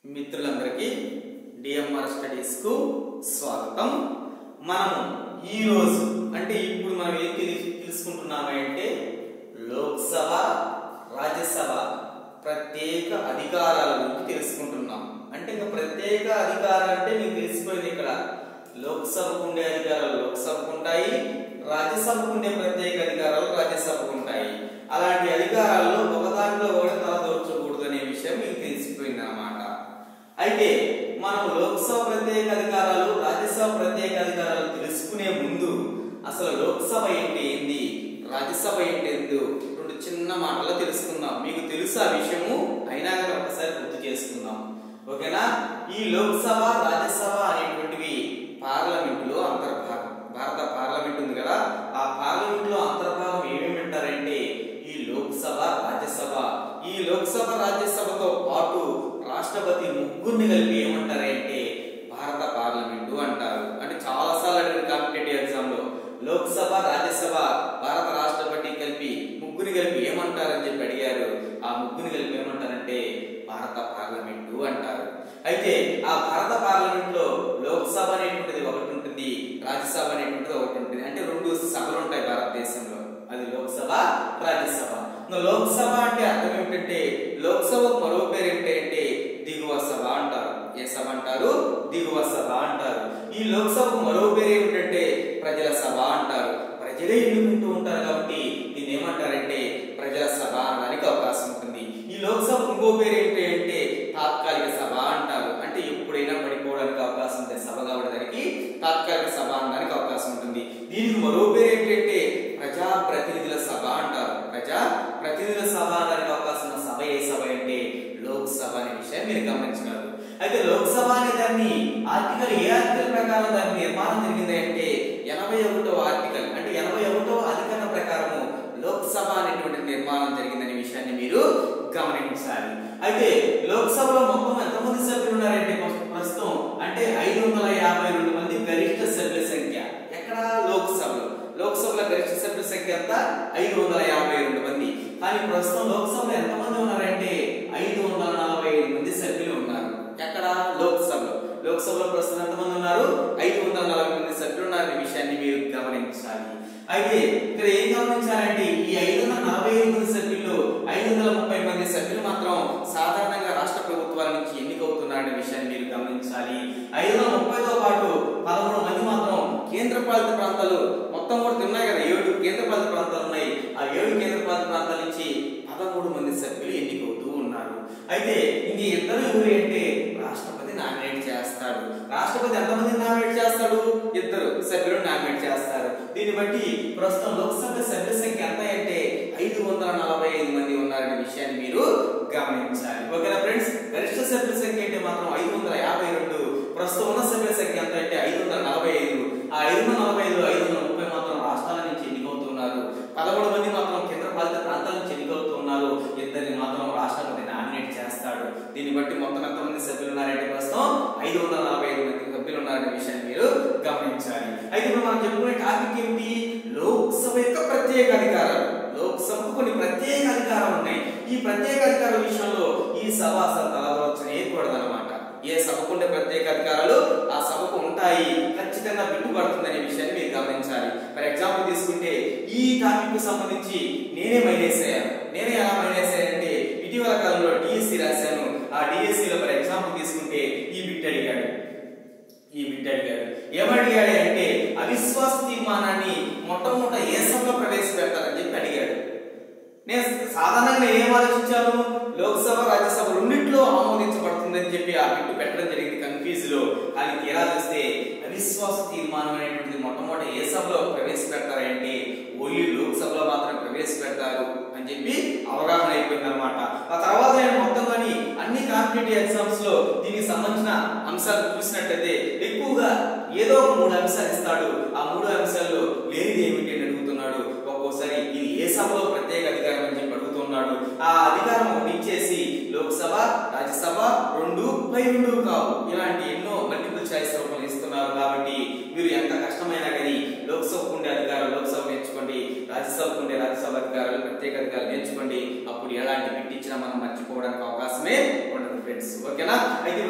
మిత్రులందరికీ DMR studies కు స్వాగతం మనం ఈ రోజు అంటే ఇప్పుడు మనం ఏం తెలి- తెలుసుకుంటున్నామంటే లోక్సభ రాజ్యసభ ప్రత్యేక అధికారాల గురించి తెలుసుకుంటున్నాం అంటే ఇంకా ప్రత్యేక అధికారాలు అంటే మీకు తెలిసిపోయింది ఇక్కడ లోక్సభకు ఉండే అధికారాలు లోక్సభకు ఉంటాయి రాజ్యసభకు ఉండే ప్రత్యేక అధికారాలు రాజ్యసభకు ఉంటాయి అలాంటి అధికారాల్లో ఒక దాంట్లో కూడా తలదూర్చకూడదు అనే విషయం మీకు తెలిసిపోయింది అనమాట అయితే మనం లోక్సభ ప్రత్యేక అధికారాలు రాజ్యసభ ప్రత్యేక అధికారాలు తెలుసుకునే ముందు అసలు లోక్సభ ఏంటి ఏంది రాజ్యసభ ఏంటి ఏందో రెండు చిన్న మాటలు తెలుసుకుందాం మీకు తెలుసు ఆ విషయము అయినా కానీ ఒకసారి గుర్తు చేసుకుందాం ఓకేనా ఈ లోక్సభ రాజ్యసభ అనేటువంటివి పార్లమెంటులో అంతర్భాగం భారత పార్లమెంట్ ఉంది కదా ఆ పార్లమెంట్ లో అంతర్భాగం ఏమేమి అంటారంటే ఈ లోక్సభ రాజ్యసభ ఈ లోక్సభ రాజ్యసభతో పాటు రాష్ట్రపతి ముగ్గురిని కలిపి ఏమంటారంటే భారత పార్లమెంటు అంటారు అంటే చాలా సార్లు అడిగిన కాంపిటేటివ్ ఎగ్జామ్ లో లోక్సభ రాజ్యసభ భారత రాష్ట్రపతి కలిపి ముగ్గురిని కలిపి ఏమంటారని చెప్పి అడిగారు ఆ ముగ్గురిని కలిపి ఏమంటారంటే భారత పార్లమెంటు అంటారు అయితే ఆ భారత పార్లమెంట్ లో లోక్సభ అనేటువంటిది ఒకటి ఉంటుంది రాజ్యసభ అనేటువంటిది ఒకటి ఉంటుంది అంటే రెండు సభలు ఉంటాయి భారతదేశంలో అది లోక్సభ రాజ్యసభ ఇంకా లోక్సభ అంటే అర్థం ఏమిటంటే లోక్సభకు మరో పేరు ఏంటంటే దిగువ సభ అంటారు ఏ సభ అంటారు దిగువ సభ అంటారు ఈ లోక్సభకు మరో పేరు ఏమిటంటే ప్రజల సభ అంటారు ప్రజలే ఎన్నుకుంటూ ఉంటారు కాబట్టి దీన్ని ఏమంటారంటే ప్రజల సభ అనడానికి అవకాశం ఉంటుంది ఈ లోక్సభకు ఇంకో పేరు ఏంటి అంటే తాత్కాలిక సభ అంటారు అంటే ఎప్పుడైనా పడిపోవడానికి అవకాశం ఉంది సభ కావడానికి తాత్కాలిక సభ అనడానికి అవకాశం ఉంటుంది దీనికి మరో పేరు ఏంటంటే ప్రజా ప్రతినిధుల సభ అంటారు ప్రజా ప్రతినిధుల సభ అనడానికి అవకాశం ఉన్న సభ ఏ సభ అంటే లోక్సభ అనే విషయం మీరు గమనించగలరు అయితే లోక్సభ అనే దాన్ని ఆర్టికల్ ఏ ఆర్టికల్ ప్రకారం దాని నిర్మాణం జరిగింది అంటే ఎనభై ఒకటో ఆర్టికల్ అంటే ఎనభై ఒకటో అధికరణ ప్రకారము లోక్సభ అనేటువంటి నిర్మాణం జరిగిందనే విషయాన్ని మీరు గమనించాలి అయితే లోక్సభలో మొత్తం ఎంతమంది సభ్యులు ఉన్నారంటే ప్రస్తు- ప్రస్తుతం అంటే ఐదు వందల యాభై రెండు మంది గరిష్ట సభ్యుల సంఖ్య ఎక్కడ లోక్సభలో లోక్సభలో గరిష్ట సభ్యుల సంఖ్య ఎంత ఐదు వందల యాభై రెండు మంది కానీ ప్రస్తుతం లోక్సభలో ఎంతమంది ఉన్నారంటే ఐదు వందల నలభై ఐదు మంది సభ్యులు ఉన్నారు ఎక్కడ లోక్సభలో లోక్సభలో ప్రస్తుతం ఎంతమంది ఉన్నారు ఐదు వందల నలభై మంది సభ్యులు ఉన్నారనే విషయాన్ని మీరు గమనించాలి అయితే ఇక్కడ ఏం గమనించాలంటే ఈ ఐదు వందల నలభై ఐదు మంది సభ్యుల్లో ఐదు వందల ముప్పై మంది సభ్యులు మాత్రం సాధారణంగా రాష్ట్ర ప్రభుత్వాల నుంచి ఎన్నికవుతున్నారనే విషయాన్ని మీరు గమనించాలి ఐదు వందల ముప్పైతో పాటు పదమూడు మంది మాత్రం కేంద్ర పాలిత ప్రాంతాలు మొత్తం కూడా ఉన్నాయి కదా ఏడు కేంద్ర పాలిత ప్రాంతాలు ఉన్నాయి ఆ ఏడు కేంద్ర పాలిత ప్రాంతాల నుంచి పదమూడు మంది సభ్యులు ఎన్నికవుతూ ఉన్నారు అయితే ఇంక ఇద్దరు ఎవరు అంటే రాష్ట్రపతి నామినేట్ చేస్తాడు రాష్ట్రపతి ఎంతమంది నామినేట్ చేస్తాడు ఇద్దరు సభ్యులు నామినేట్ చేస్తారు దీన్ని బట్టి ప్రస్తుతం లోక్సభ సభ్యుల సంఖ్య ఎంత అంటే ఐదు వందల నలభై ఐదు మంది ఉన్నారనే విషయాన్ని మీరు గమనించాలి ఓకేనా ఫ్రెండ్స్ గరిష్ట సభ్యుల సంఖ్య అంటే మాత్రం ఐదు వందల యాభై రెండు ప్రస్తుతం ఉన్న సభ్యుల సంఖ్య ఎంత అంటే ఐదు వందల నలభై ఐదు ఆ ఐదు వందల నలభై ఐదు ఐదు వందల ముప్పై మాత్రం రాష్ట్రాల నుంచి ఎన్నికవుతున్నారు పదమూడు మంది మాత్రం కేంద్ర పాలిత ప్రాంతాల నుంచి ఎన్నికవుతున్నారు ఇద్దరిని మాత్రం రాష్ట్రపతి నామినేట్ చేస్తాడు దీన్ని బట్టి మొత్తం ఎంతమంది సభ్యులు ఉన్నారంటే ప్రస్తుతం ఐదు వందల నలభై ఐదు మంది సభ్యులు ఉన్నారనే విషయాన్ని మీరు గమనించాలి అయితే ఇప్పుడు మనం చెప్పుకునే టాపిక్ ఏమిటి లోక్సభ యొక్క ప్రత్యేక అధికారాలు లోక్సభకు కొన్ని ప్రత్యేక అధికారాలు ఉన్నాయి ఈ ప్రత్యేక అధికారాల విషయంలో ఈ సభ అసలు తలదొచ్చనే కూడదన్నమాట ఏ సభకు ఉండే ప్రత్యేక అధికారాలు ఆ సభకు ఉంటాయి ఖచ్చితంగా బిట్టుపడుతుందనే విషయాన్ని మీరు గమనించాలి ఫర్ ఎగ్జాంపుల్ తీసుకుంటే ఈ టాపిక్ కు సంబంధించి నేనే మైనస్ అయ్యాను నేనే ఎలా మైనస్ అయ్యానంటే ఇటీవల కాలంలో డిఎస్సి రాశాను ఆ డిఎస్సి లో ఫర్ ఎగ్జాంపుల్ తీసుకుంటే ఈ బిట్ అడిగాడు ఈ బిడ్డ అడిగాడు ఏమడిగాడు అంటే అవిశ్వాస తీర్మానాన్ని మొట్టమొదట ఏ సభలో ప్రవేశపెడతారని చెప్పి అడిగాడు నేను సాధారణంగా నేను ఏం ఆలోచించాను లోక్సభ రాజ్యసభ రెండిట్లో ఆమోదించబడుతుందని చెప్పి ఆ బిట్టు పెట్టడం జరిగింది కన్ఫ్యూజ్ లో కానీ తీరా చూస్తే అవిశ్వాస తీర్మానం అనేటువంటిది మొట్టమొదటి ఏ సభలో ప్రవేశపెడతారంటే ఓన్లీ లోక్సభలో మాత్రం ప్రవేశపెడతారు అని చెప్పి అవగాహన అయిపోయింది అనమాట ఆ తర్వాత నేను మొత్తం కానీ అన్ని కాంపిటేటివ్ ఎగ్జామ్స్ లో దీనికి సంబంధించిన అంశాలు చూసినట్లయితే ఎక్కువగా ఏదో ఒక మూడు అంశాలు ఇస్తాడు ఆ మూడు అంశాల్లో లేనిది ఏమిటి అని అడుగుతున్నాడు ఒక్కోసారి ఇది ఏ సభలో ప్రత్యేక అధికారం అని చెప్పి అడుగుతున్నాడు ఆ అధికారం ఒకటి ఇచ్చేసి లోక్సభ రాజ్యసభ రెండు పై రెండు కావు ఇలాంటి ఎన్నో మల్టిపుల్ చాయిస్ రూపంలో ఇస్తున్నారు కాబట్టి మీరు ఎంత కష్టమైనా కానీ లోక్సభకు ఉండే అధికారాలు లోక్సభ నేర్చుకోండి రాజ్యసభకు ఉండే రాజ్యసభ అధికారాలు ప్రత్యేక అధికారాలు నేర్చుకోండి అప్పుడు ఎలాంటి బిట్ ఇచ్చినా మనం మర్చిపోవడానికి అవకాశమే ఉండదు ఫ్రెండ్స్ ఓకేనా అయితే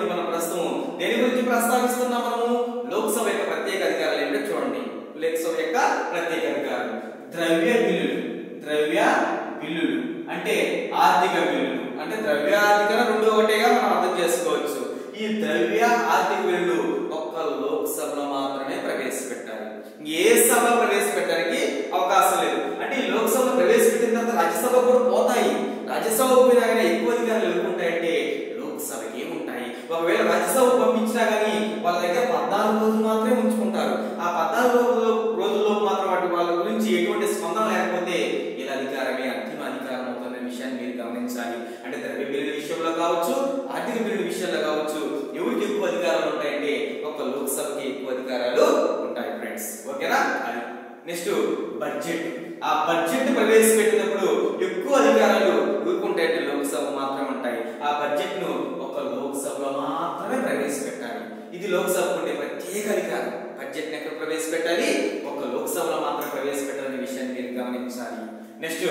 ప్రస్తావిస్తున్నాం మనము లోక్సభ యొక్క ప్రత్యేక అధికారాలు ఏంటో చూడండి లోక్సభ యొక్క ప్రత్యేక అధికారాలు ద్రవ్య బిల్లులు ద్రవ్య బిల్లులు అంటే ఆర్థిక బిల్లులు అంటే ద్రవ్య ఆర్థిక రెండు ఒకటేగా మనం అర్థం చేసుకోవచ్చు ఈ ద్రవ్య ఆర్థిక బిల్లులు ఒక్క లోక్సభలో మాత్రమే ప్రవేశపెట్టాలి ఏ సభ ప్రవేశపెట్టడానికి అవకాశం లేదు అంటే ఈ లోక్సభ ప్రవేశపెట్టిన తర్వాత రాజ్యసభ కూడా పోతాయి రాజ్యసభ పోయినా కానీ ఎక్కువ అధికారులు ఎవరుకుంటాయంటే లోక్సభకి ఏముంటాయి ఒకవేళ రాజ్యసభ పంపించినా కానీ వాళ్ళ దగ్గర పద్నాలుగు రోజులు మాత్రమే ఉంచుకుంటారు ఆ పద్నాలుగు రోజుల్లో రోజుల్లో మాత్రం వాటి వాళ్ళ గురించి ఎటువంటి స్పందన లేకపోతే ఇలా అధికారమే అంతిమ అధికారం అవుతున్న విషయాన్ని మీరు గమనించాలి అంటే ద్రవ్య బిల్లుల విషయంలో కావచ్చు ఆర్థిక బిల్లుల విషయంలో కావచ్చు ఎవరికి ఎక్కువ అధికారాలు ఉంటాయంటే ఒక లోక్సభకి ఎక్కువ అధికారాలు ఉంటాయి ఫ్రెండ్స్ ఓకేనా అది నెక్స్ట్ బడ్జెట్ ఆ బడ్జెట్ ప్రవేశపెట్టినప్పుడు ఎక్కువ అధికారాలు ఊరుకుంటాయంటే లోక్సభ మాత్రమే ఉంటాయి ఆ బడ్జెట్ ను ఒక లోక్సభలో మాత్రమే ప్రవేశపెట్టాలి ఇది లోక్సభకు ఉండే ప్రత్యేక అధికారం బడ్జెట్ ని ఎక్కడ ప్రవేశపెట్టాలి ఒక లోక్సభలో మాత్రం ప్రవేశపెట్టాలనే విషయాన్ని మీరు గమనించాలి నెక్స్ట్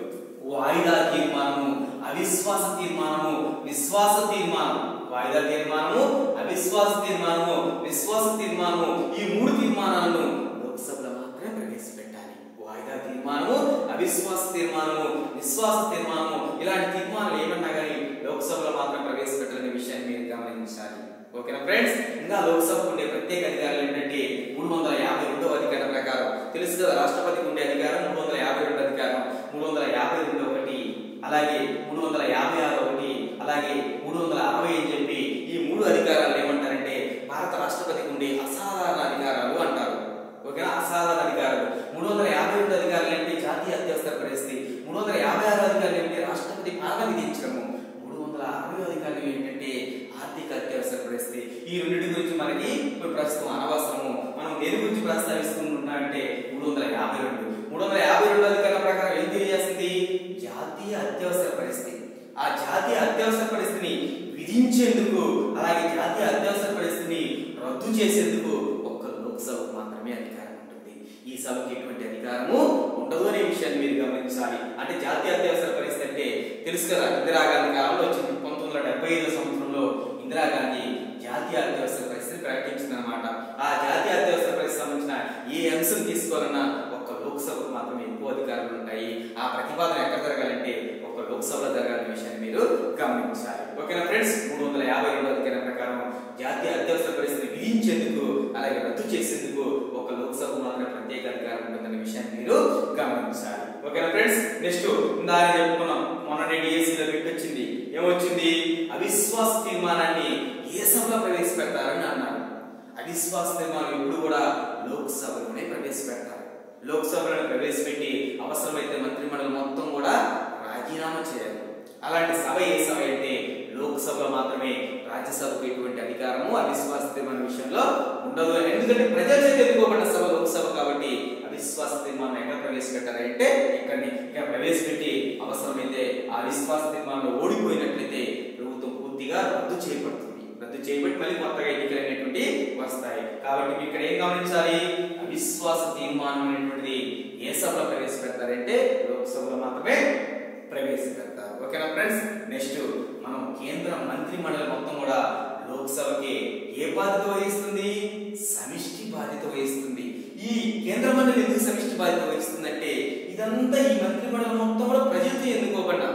వాయిదా తీర్మానము అవిశ్వాస తీర్మానము విశ్వాస తీర్మానం వాయిదా తీర్మానము అవిశ్వాస తీర్మానము విశ్వాస తీర్మానము ఈ మూడు తీర్మానాలను లోక్సభలో మాత్రమే ప్రవేశపెట్టాలి వాయిదా తీర్మానము అవిశ్వాస తీర్మానము విశ్వాస తీర్మానము ఇలాంటి తీర్మానాలు ఏమన్నా కానీ లోక్సభలో మాత్రం ప్రవేశపెట్టాలనే విషయాన్ని మీరు గమనించాలి ఓకేనా ఫ్రెండ్స్ ఇంకా లోక్సభకు ఉండే ప్రత్యేక అధికారాలు ఏంటంటే మూడు వందల యాభై రెండవ అధికారం ప్రకారం తెలుసు కదా రాష్ట్రపతికి ఉండే అధికారం మూడు వందల యాభై రెండు అధికారం మూడు వందల యాభై రెండు ఒకటి అలాగే మూడు వందల యాభై ఆరు ఒకటి అలాగే మూడు వందల అరవై అని చెప్పి ఈ మూడు అధికారాలు ఏమంటారంటే భారత రాష్ట్రపతికి ఉండే అసాధారణ అధికారాలు అంటారు ఓకేనా అసాధారణ అధికారాలు మూడు వందల యాభై రెండు అధికారులు ఏంటి జాతీయ అత్యవసర పరిస్థితి మూడు వందల యాభై ఆరు అధికారులు ఏంటి రాష్ట్రపతి పాలన విధించడము మూడు వందల అరవై అధికారులు ఏంటంటే ఆర్థిక అత్యవసర పరిస్థితి ఈ రెండింటి గురించి మనకి ఇప్పుడు ప్రస్తుతం అనవసరము మనం దేని గురించి ప్రస్తావిస్తున్నామంటే మూడు వందల యాభై రెండు మూడు వందల యాభై రెండు అధికారుల ప్రకారం ఏం తెలియజేస్తుంది జాతీయ అత్యవసర పరిస్థితి ఆ జాతీయ అత్యవసర పరిస్థితిని విధించేందుకు అలాగే జాతీయ అత్యవసర పరిస్థితిని రద్దు చేసేందుకు ఒక్క లోక్సభకు మాత్రమే అధికారం ఉంటుంది ఈ సభకి ఎటువంటి అధికారము ఉండదు అనే విషయాన్ని మీరు గమనించాలి అంటే జాతీయ అత్యవసర పరిస్థితి అంటే తెలుసు కదా ఇందిరాగాంధీ కాలంలో వచ్చింది పంతొమ్మిది వందల డెబ్బై ఐదో సంవత్సరంలో ఇందిరాగాంధీ జాతీయ అత్యవసర పరిస్థితి ప్రకటించింది అనమాట ఆ జాతీయ అత్యవసర పరిస్థితి సంబంధించిన ఏ అంశం తీసుకోవాలన్నా ఒక్క లోక్సభకు మాత్రమే ఎక్కువ అధికారులు ఉంటాయి ఆ ప్రతిపాదన ఎక్కడ జరగాలంటే ఒక లోక్సభలో జరగాలనే విషయాన్ని మీరు గమనించాలి ఓకేనా ఫ్రెండ్స్ మూడు వందల యాభై రెండు అధికారం ప్రకారం జాతీయ అత్యవసర పరిస్థితి విధించేందుకు అలాగే రద్దు చేసేందుకు ఒక లోక్సభ మాత్రమే ప్రత్యేక అధికారం ఉంటుందనే విషయాన్ని మీరు గమనించాలి ఓకేనా ఫ్రెండ్స్ నెక్స్ట్ ఇందాక చెప్పుకున్నాం మొన్ననే డిఎస్సీలో బిట్ వచ్చింది ఏమొచ్చింది అవిశ్వాస తీర్మానాన్ని ఏ సభలో ప్రవేశపెడతారని అన్నారు అవిశ్వాస తీర్మానం ఎప్పుడు కూడా లోక్సభలోనే ప్రవేశపెడతారు లోక్సభలో ప్రవేశపెట్టి అవసరమైతే మంత్రిమండలి మొత్తం కూడా రాజీనామా చేయాలి అలాంటి సభ ఏ సభ అయితే లోక్సభలో మాత్రమే రాజ్యసభకు ఎటువంటి అధికారము అవిశ్వాస తీర్మానం విషయంలో ఉండదు ఎందుకంటే ప్రజల చేత ఎన్నుకోబడిన సభ లోక్సభ కాబట్టి అవిశ్వాస తీర్మానం ఎక్కడ ప్రవేశపెట్టారంటే ఇక్కడిని ఇక్కడ ప్రవేశపెట్టి అవసరమైతే ఆ అవిశ్వాస తీర్మానంలో ఓడిపోయినట్లయితే ప్రభుత్వం పూర్తిగా రద్దు చేయబడుతుంది రద్దు చేయబట్టి మళ్ళీ కొత్తగా ఎన్నికలు అనేటువంటి వస్తాయి కాబట్టి మీరు ఇక్కడ ఏం గమనించాలి అవిశ్వాస తీర్మానం అనేటువంటిది ఏ సభలో ప్రవేశపెడతారంటే లోక్సభలో మాత్రమే ప్రవేశపెడతారు ఓకేనా ఫ్రెండ్స్ నెక్స్ట్ మనం కేంద్ర మంత్రి మండలి మొత్తం కూడా లోక్సభకి ఏ బాధ్యత వహిస్తుంది సమిష్టి బాధ్యత వహిస్తుంది ఈ కేంద్ర మండలి ఎందుకు సమిష్టి బాధ్యత వహిస్తుందంటే ఇదంతా ఈ మంత్రి మండలి మొత్తం కూడా ప్రజలతో ఎన్నుకోబడ్డ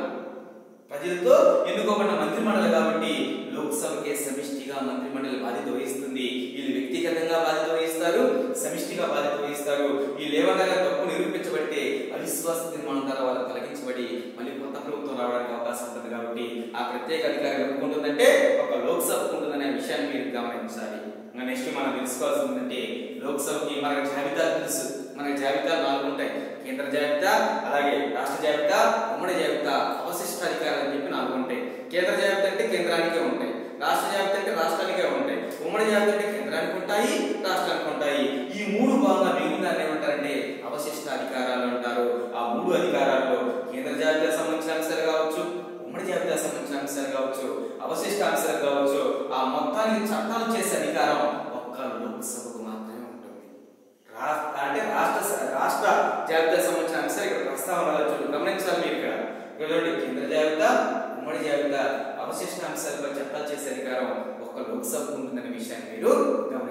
ప్రజలతో ఎన్నుకోబడిన మంత్రి మండలి కాబట్టి లోక్సభకే సమిష్టిగా మంత్రి మండలి బాధ్యత వహిస్తుంది వీళ్ళు వ్యక్తిగతంగా బాధ్యత వహిస్తారు సమిష్టిగా బాధ్యత వహిస్తారు వీళ్ళు ఏమన్నా తప్పు నిరూపించబడితే అవిశ్వాస తీర్మానం ద్వారా వాళ్ళు తొలగించబడి మళ్ళీ కొత్త ప్రభుత్వం రావడానికి అవకాశం ఉంటుంది కాబట్టి ఆ ప్రత్యేక అధికారం ఎవరికి ఉంటుందంటే ఒక లోక్సభకు ఉంటుందనే విషయాన్ని మీరు గమనించాలి ఇంకా నెక్స్ట్ మనం తెలుసుకోవాల్సి ఉందంటే లోక్సభకి మనకు జాబితా తెలుసు మనకి జాబితా నాలుగు ఉంటాయి కేంద్ర జాబితా అలాగే రాష్ట్ర జాబితా ఉమ్మడి జాబితా అవశిష్ట అధికారాలు అని చెప్పి నాలుగు ఉంటాయి కేంద్ర జాబితా అంటే కేంద్రానికే ఉంటాయి రాష్ట్ర జాబితా అంటే రాష్ట్రానికే ఉంటాయి ఉమ్మడి జాబితా అంటే కేంద్రానికి ఉంటాయి రాష్ట్రానికి ఉంటాయి ఈ మూడు భాగంగా మిగిలిన దాన్ని ఏమంటారంటే అవశిష్ట అధికారాలు అంటారు ఆ మూడు అధికారాల్లో కేంద్ర జాబితా సంబంధించిన అంశాలు కావచ్చు ఉమ్మడి జాబితా సంబంధించిన అంశాలు కావచ్చు అవశిష్ట అంశాలు కావచ్చు ఆ మొత్తానికి చట్టాలు చేసే అధికారం ఒక్క లోక్సభకు మాత్రమే ఉంటుంది రాష్ట్ర అంటే రాష్ట్ర స- రాష్ట్ర జాబితా సంబంధించిన అంశాలు ఇక్కడ ప్రస్తావన రావచ్చు గమనించాలి మీరు ఇక్కడ ఇక్కడ చూడండి కేంద్ర జాబితా ఉమ్మడి జాబితా అవశిష్ట అంశాలపై చట్టాలు చేసే అధికారం ఒక్క లోక్సభకు ఉంటుందనే విషయాన్ని మీరు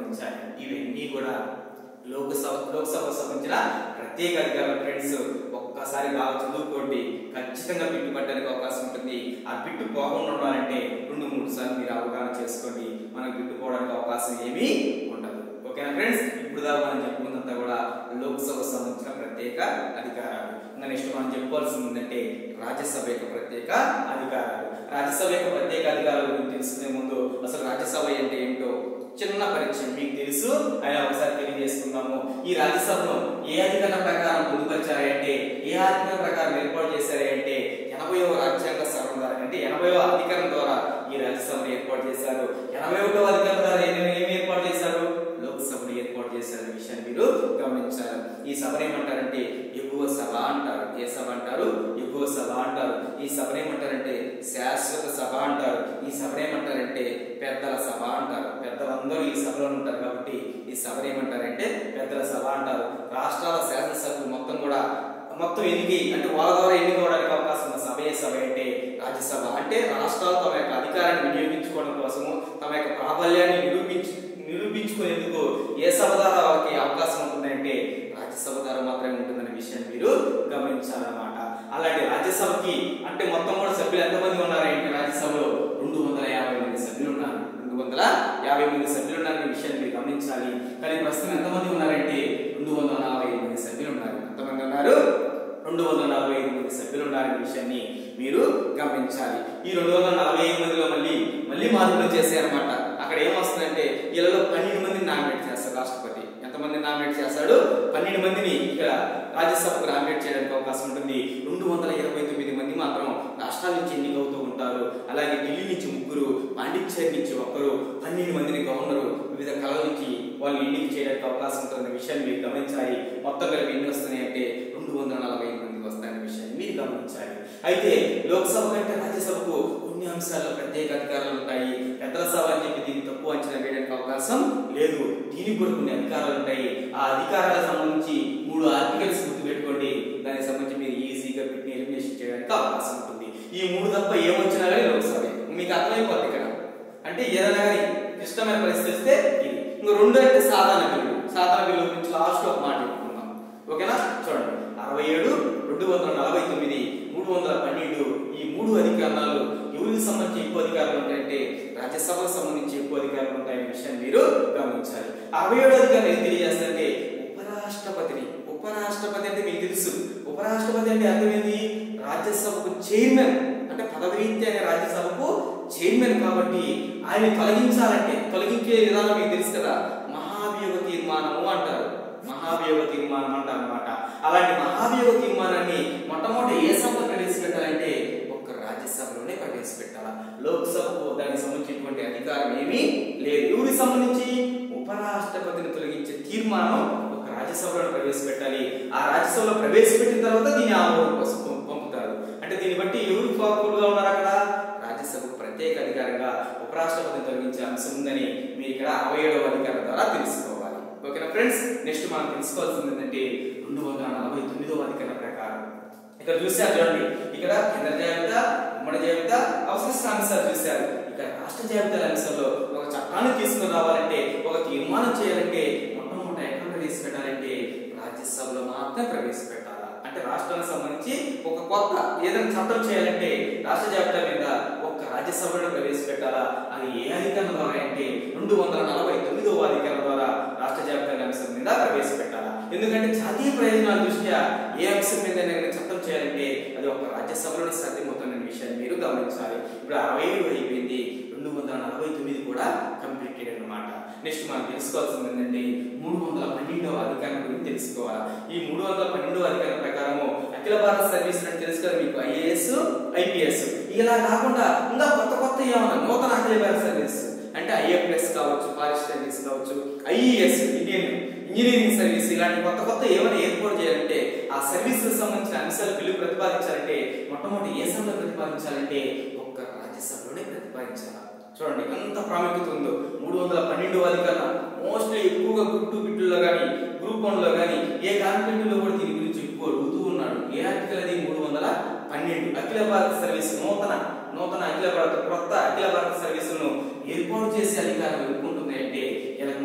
గమనించాలి ఇవన్నీ కూడా లోక్సభ లోక్సభకు సంబంధించిన ప్రత్యేక అధికారులు ఫ్రెండ్స్ ఒక్కసారి బాగా చదువుకోండి ఖచ్చితంగా బిట్టు పట్టడానికి అవకాశం ఉంటుంది ఆ బిట్టు పోకుండా ఉండాలంటే రెండు మూడు సార్లు మీరు అవగాహన చేసుకోండి మనకు బిట్టు పోవడానికి అవకాశం ఏమీ ఉండదు ఓకేనా ఫ్రెండ్స్ ఇప్పుడు దాకా మనం చెప్పుకున్నంత కూడా లోక్సభకు సంబంధించిన ప్రత్యేక అధికారాలు ఇంకా నెక్స్ట్ మనం చెప్పుకోవాల్సింది ఏంటంటే రాజ్యసభ యొక్క ప్రత్యేక అధికారాలు రాజ్యసభ యొక్క ప్రత్యేక అధికారాల గురించి తెలుసుకునే ముందు అసలు రాజ్యసభ అంటే ఏంటో చిన్న పరిచయం మీకు తెలుసు అయినా ఒకసారి తెలియజేసుకుందాము ఈ రాజ్యసభను ఏ అధికరణ ప్రకారం పొందుపరిచారంటే ఏ అధికరణ ప్రకారం ఏర్పాటు చేశారంటే ఎనభైవ రాజ్యాంగ సవరణ ద్వారా అంటే ఎనభైవ అధికరణ ద్వారా ఈ రాజ్యసభను ఏర్పాటు చేశారు ఎనభై ఒకటవ అధికరణ ద్వారా ఏమి ఏమి ఏర్పాటు చేశారు లోక్సభను ఏర్పాటు చేశారు విషయాన్ని మీరు గమనించాలి ఈ సభను ఏమంటారంటే ఎగువ సభ అంటారు ఏ సభ అంటారు ఎగువ సభ అంటారు ఈ సభను ఏమంటారంటే శాశ్వత సభ అంటారు ఈ సభను ఏమంటారంటే పెద్దల సభ అంటారు పెద్దలందరూ ఈ సభలో ఉంటారు కాబట్టి ఈ సభను ఏమంటారంటే పెద్దల సభ అంటారు రాష్ట్రాల శాసనసభ్యులు మొత్తం కూడా మొత్తం ఎన్నిక అంటే వాళ్ళ ద్వారా ఎన్నుకోవడానికి అవకాశం ఉన్న సభ ఏ సభ అంటే రాజ్యసభ అంటే రాష్ట్రాలు తమ యొక్క అధికారాన్ని వినియోగించుకోవడం కోసము తమ యొక్క ప్రాబల్యాన్ని నిరూపించు నిరూపించుకునేందుకు ఏ సభ ద్వారా వాళ్ళకి అవకాశం ఉంటుందంటే రాజ్యసభ ద్వారా మాత్రమే ఉంటుందనే విషయం మీరు గమనించాలన్నమాట అలాంటి రాజ్యసభకి అంటే మొత్తం కూడా సభ్యులు ఎంతమంది ఉన్నారంటే రాజ్యసభలో రెండు వందల యాభై మంది సభ్యులు ఉన్నారు రెండు వందల యాభై మంది సభ్యులు ఉన్నారనే విషయాన్ని మీరు గమనించాలి కానీ ప్రస్తుతం ఎంతమంది ఉన్నారంటే రెండు వందల నలభై ఐదు మంది సభ్యులు ఉన్నారు ఎంతమంది ఉన్నారు రెండు వందల నలభై ఐదు మంది సభ్యులు ఉన్నారనే విషయాన్ని మీరు గమనించాలి ఈ రెండు వందల నలభై ఐదు మందిలో మళ్ళీ మళ్ళీ మార్పులు చేశారన్నమాట అక్కడ ఏమొస్తుందంటే వీళ్ళలో పన్నెండు మందిని నామినేట్ చేస్తారు రాష్ట్రపతి ఎంతమంది నామినేట్ చేస్తాడు పన్నెండు మందిని ఇక్కడ రాజ్యసభకు నామినేట్ చేయడానికి అవకాశం ఉంటుంది రెండు వందల ఇరవై తొమ్మిది మంది మాత్రం రాష్ట్రాల నుంచి ఎన్నికవుతూ ఉంటారు అలాగే ఢిల్లీ నుంచి ముగ్గురు పాండిచ్చేరి నుంచి ఒకరు పన్నెండు మందిని గవర్నరు వివిధ కళల నుంచి వాళ్ళు ఎన్నిక చేయడానికి అవకాశం ఉంటుందన్న విషయాన్ని మీరు గమనించాలి మొత్తం కలిపి ఎన్ని వస్తున్నాయి అంటే రెండు వందల నలభై ఐదు మంది వస్తాయన్న విషయాన్ని మీరు గమనించాలి అయితే లోక్సభ కంటే రాజ్యసభకు కొన్ని అంశాల్లో ప్రత్యేక అధికారాలు ఉంటాయి పెద్దల సభ అని చెప్పి దీన్ని తక్కువ అంచనా వేయడానికి అవకాశం లేదు దీనికి కూడా కొన్ని అధికారాలు ఉంటాయి ఆ అధికారాలకు సంబంధించి మూడు ఆర్టికల్స్ గుర్తుపెట్టుకోండి దానికి సంబంధించి మీరు ఈజీగా వీటిని ఎలిమినేషన్ చేయడానికి అవకాశం ఉంటుంది ఈ మూడు తప్ప ఏమొచ్చినా కానీ లోక్సభ మీకు అర్థమైపోద్ది ఇక్కడ అంటే ఏదైనా కానీ క్లిష్టమైన పరిస్థితి వస్తే ఇది ఇంకో రెండు అంటే సాధారణ బిల్లు సాధారణ బిల్లు గురించి లాస్ట్ ఒక మాట చెప్పుకుందాం ఓకేనా చూడండి అరవై ఏడు రెండు వందల నలభై తొమ్మిది మూడు వందల పన్నెండు ఈ మూడు అధికారాలు ఎవరికి సంబంధించి ఎక్కువ అధికారాలు ఉంటాయంటే రాజ్యసభకు సంబంధించి ఎక్కువ అధికారాలు ఉంటాయనే విషయాన్ని మీరు గమనించాలి అరవై ఏడు అధికారులు ఏం తెలియజేస్తారంటే ఉపరాష్ట్రపతిని ఉపరాష్ట్రపతి అంటే మీకు తెలుసు ఉపరాష్ట్రపతి అంటే అర్థమైంది రాజ్యసభకు చైర్మన్ అంటే పదవిరీత్యా అనే రాజ్యసభకు చైర్మన్ కాబట్టి ఆయన తొలగించాలంటే తొలగించే విధానం మీకు తెలుసు కదా మహాభియోగ తీర్మానము అంటారు మహాభియోగ తీర్మానం అంటారు అనమాట అలాంటి మహాభియోగ తీర్మానాన్ని మొట్టమొదటి ఏ సభలో ప్రవేశపెట్టాలంటే ఒక్క రాజ్యసభలోనే ప్రవేశపెట్టాలా లోక్సభకు దానికి సంబంధించినటువంటి అధికారం ఏమీ లేదు ఎవరికి సంబంధించి ఉపరాష్ట్రపతిని తొలగించే తీర్మానం ఒక రాజ్యసభలో ప్రవేశపెట్టాలి ఆ రాజ్యసభలో ప్రవేశపెట్టిన తర్వాత దీని ఆమోదం కోసం పం- పంపుతారు అంటే దీన్ని బట్టి ఎవరు పవర్ఫుల్ గా ఉన్నారు అక్కడ రాజ్యసభకు ప్రత్యేక అధికారంగా ఉపరాష్ట్రపతిని తొలగించే అంశం ఉందని మీరు ఇక్కడ అరవై ఏడవ అధికారం ద్వారా తెలుసుకోవాలి ఓకేనా ఫ్రెండ్స్ నెక్స్ట్ మనం తెలుసుకోవాల్సింది ఏంటంటే రెండు వందల నలభై తొమ్మిదవ అధికారం ప్రకారం ఇక్కడ చూశారు చూడండి ఇక్కడ కేంద్ర జాబితా ఉమ్మడి జాబితా అవసర అంశాలు చూశారు ఇక్కడ రాష్ట్ర జాబితాల అంశంలో ఒక చట్టాన్ని తీసుకుని రావాలంటే ఒక తీర్మానం చేయాలంటే మొట్టమొదటి ఎక్కడ ప్రవేశపెట్టాలంటే రాజ్యసభలో మాత్రం ప్రవేశపెట్టాలా అంటే రాష్ట్రానికి సంబంధించి ఒక కొత్త ఏదైనా చట్టం చేయాలంటే రాష్ట్ర జాబితా మీద ఒక్క రాజ్యసభలో ప్రవేశపెట్టాలా అది ఏ అధికారం ద్వారా అంటే రెండు వందల నలభై తొమ్మిదవ అధికారం ద్వారా రాష్ట్ర జాబితా అంశం మీద ప్రవేశపెట్టాలా ఎందుకంటే జాతీయ ప్రయోజనాల దృష్ట్యా ఏ అంశం మీద చట్టం చేయాలంటే అది ఒక రాజ్యసభలోనే సాధ్యమవుతున్న విషయాన్ని మీరు గమనించాలి ఇప్పుడు అరవై ఏడు అయిపోయింది రెండు వందల నలభై తొమ్మిది కూడా కంప్లీటెడ్ అన్నమాట నెక్స్ట్ మనం తెలుసుకోవాల్సింది ఏంటంటే మూడు వందల పన్నెండవ అధికారం గురించి తెలుసుకోవాలి ఈ మూడు వందల పన్నెండవ అధికారం ప్రకారము అఖిల భారత సర్వీస్ అంటే తెలుసు కదా మీకు ఐఏఎస్ ఐపీఎస్ ఇలా కాకుండా ఇంకా కొత్త కొత్త ఏమన్నా నూతన అఖిల భారత సర్వీస్ అంటే ఐఎఫ్ఎస్ కావచ్చు ఫారెస్ట్ సర్వీస్ కావచ్చు ఐఈఎస్ ఇండియన్ ఇంజనీరింగ్ సర్వీస్ ఇలాంటి కొత్త కొత్త ఏమైనా ఏర్పాటు చేయాలంటే ఆ సర్వీసులకు సంబంధించిన అంశాలు బిల్లు ప్రతిపాదించాలంటే మొట్టమొదటి ఏ సభలో ప్రతిపాదించాలంటే ఒక్క రాజ్యసభలోనే ప్రతిపాదించాలి చూడండి ఎంత ప్రాముఖ్యత ఉందో మూడు వందల పన్నెండు అధికరణ మోస్ట్లీ ఎక్కువగా గ్రూప్ టూ బిట్టుల్లో కానీ గ్రూప్ వన్ లో కానీ ఏ కాన్ఫిడెంట్ లో కూడా దీని గురించి ఎక్కువ అడుగుతూ ఉన్నాడు ఏ ఆర్టికల్ అది మూడు వందల పన్నెండు అఖిల భారత సర్వీస్ నూతన నూతన అఖిల భారత కొత్త అఖిల భారత సర్వీసులను ఏర్పాటు చేసే అధికారం ఎవరికి ఉంటుంది అంటే ఇలా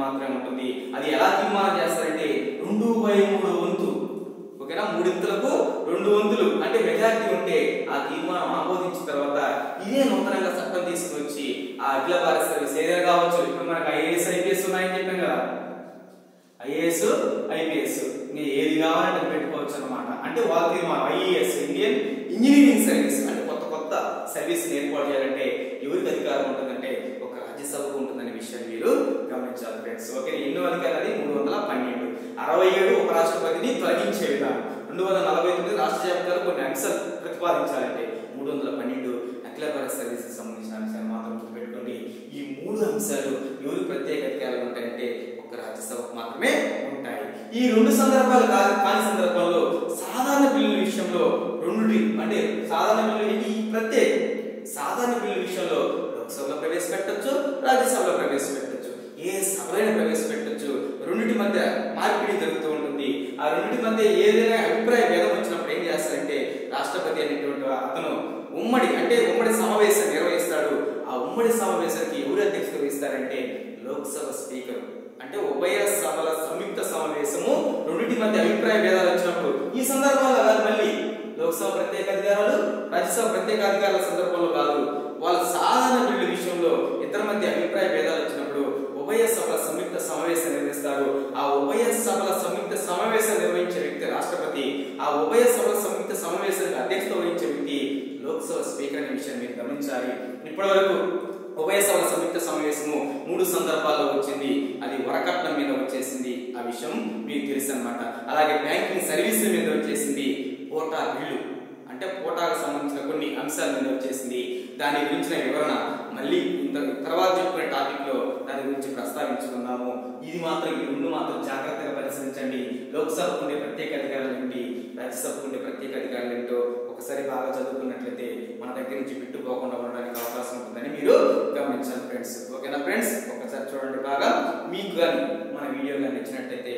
మాత్రమే ఉంటుంది అది ఎలా తీర్మానం చేస్తారంటే రెండు బై మూడు వంతు ఓకేనా మూడింతలకు రెండు వంతులు అంటే మెజారిటీ ఉంటే ఆ తీర్మానం ఆమోదించిన తర్వాత ఇదే నూతనంగా చట్టం తీసుకొచ్చి ఆ అఖిల భారత సర్వీస్ ఏదైనా కావచ్చు ఇప్పుడు మనకు ఐఏఎస్ ఐపీఎస్ ఉన్నాయని చెప్పాం కదా ఐఏఎస్ ఐపీఎస్ మీరు ఏది కావాలంటే అది పెట్టుకోవచ్చు అనమాట అంటే వాళ్ళ తీర్మానం ఐఏఎస్ ఇండియన్ ఇంజనీరింగ్ సర్వీస్ అంటే కొత్త కొత్త సర్వీస్ ఏర్పాటు చేయాలంటే ఎవరికి అధికారం ఉంటుందంటే ఒక రాజ్యసభకు ఉంటుందనే విషయాన్ని మీరు గమనించాలి ఫ్రెండ్స్ ఓకే ఎన్నో అధికారాలు మూడు వందల పన్నెండు అరవై ఏడు ఉపరాష్ట్రపతిని తొలగించే విధానం రెండు వందల నలభై తొమ్మిది రాష్ట్ర జాబితాలో కొన్ని అంశాలు ప్రతిపాదించాలంటే మూడు వందల పన్నెండు అఖిల భారత సర్వీసెస్ సంబంధించిన అంశాలు మాత్రం గుర్తుపెట్టుకోండి ఈ మూడు అంశాలు ఎవరు ప్రత్యేక అధికారాలు ఉంటాయంటే ఒక రాజ్యసభకు మాత్రమే ఉంటాయి ఈ రెండు సందర్భాలు కాని కాని సందర్భంలో సాధారణ బిల్లుల విషయంలో రెండు అంటే సాధారణ బిల్లు ఏంటి ఈ ప్రత్యేక సాధారణ బిల్లుల విషయంలో లోక్సభలో ప్రవేశపెట్టొచ్చు రాజ్యసభలో ప్రవేశపెట్టొచ్చు ఏ సభలైనా ప్రవేశపెట్టొచ్చు రెండింటి మధ్య మార్పిడి జరుగుతూ ఉంటుంది ఆ రెండింటి మధ్య ఏదైనా అభిప్రాయ భేదం వచ్చినప్పుడు ఏం చేస్తారంటే రాష్ట్రపతి అనేటువంటి అతను ఉమ్మడి అంటే ఉమ్మడి సమావేశం నిర్వహిస్తాడు ఆ ఉమ్మడి సమావేశానికి ఎవరు అధ్యక్షత వహిస్తారంటే లోక్సభ స్పీకర్ అంటే ఉభయ సభల సంయుక్త సమావేశము రెండింటి మధ్య అభిప్రాయ భేదాలు వచ్చినప్పుడు ఈ సందర్భంలో కాదు మళ్ళీ లోక్సభ ప్రత్యేక అధికారాలు రాజ్యసభ ప్రత్యేక అధికారాల సందర్భంలో కాదు వాళ్ళ సాధారణ బిల్లు విషయంలో ఇద్దరి మధ్య అభిప్రాయ భేదాలు వచ్చినప్పుడు ఉభయ సభల సంయుక్త సమావేశం నిర్వహిస్తారు ఆ ఉభయ సభల సంయుక్త సమావేశం నిర్వహించే వ్యక్తి రాష్ట్రపతి ఆ ఉభయ సభల సంయుక్త సమావేశానికి అధ్యక్షత వహించే వ్యక్తి లోక్సభ స్పీకర్ అనే విషయం మీరు గమనించాలి ఇప్పటి వరకు ఉభయ సభల సంయుక్త సమావేశము మూడు సందర్భాల్లో వచ్చింది అది వరకట్నం మీద వచ్చేసింది ఆ విషయం మీకు తెలుసు అనమాట అలాగే బ్యాంకింగ్ సర్వీసుల మీద వచ్చేసింది పోటా బిల్లు అంటే పోటాకు సంబంధించిన కొన్ని అంశాల మీద వచ్చేసింది దాని గురించిన వివరణ మళ్ళీ ఇంత తర్వాత చెప్పుకునే టాపిక్ లో దాని గురించి ప్రస్తావించుకున్నాము ఇది మాత్రం ఈ రెండు మాత్రం జాగ్రత్తగా పరిశీలించండి లోక్సభకు ఉండే ప్రత్యేక అధికారాలు ఏంటి రాజ్యసభకు ఉండే ప్రత్యేక అధికారాలు ఏంటో ఒకసారి బాగా చదువుకున్నట్లయితే మన దగ్గర నుంచి విట్టుపోకుండా ఉండడానికి అవకాశం ఉంటుందని మీరు గమనించాలి ఫ్రెండ్స్ ఓకేనా ఫ్రెండ్స్ ఒకసారి చూడండి బాగా మీకు కానీ మన వీడియో కానీ నచ్చినట్లయితే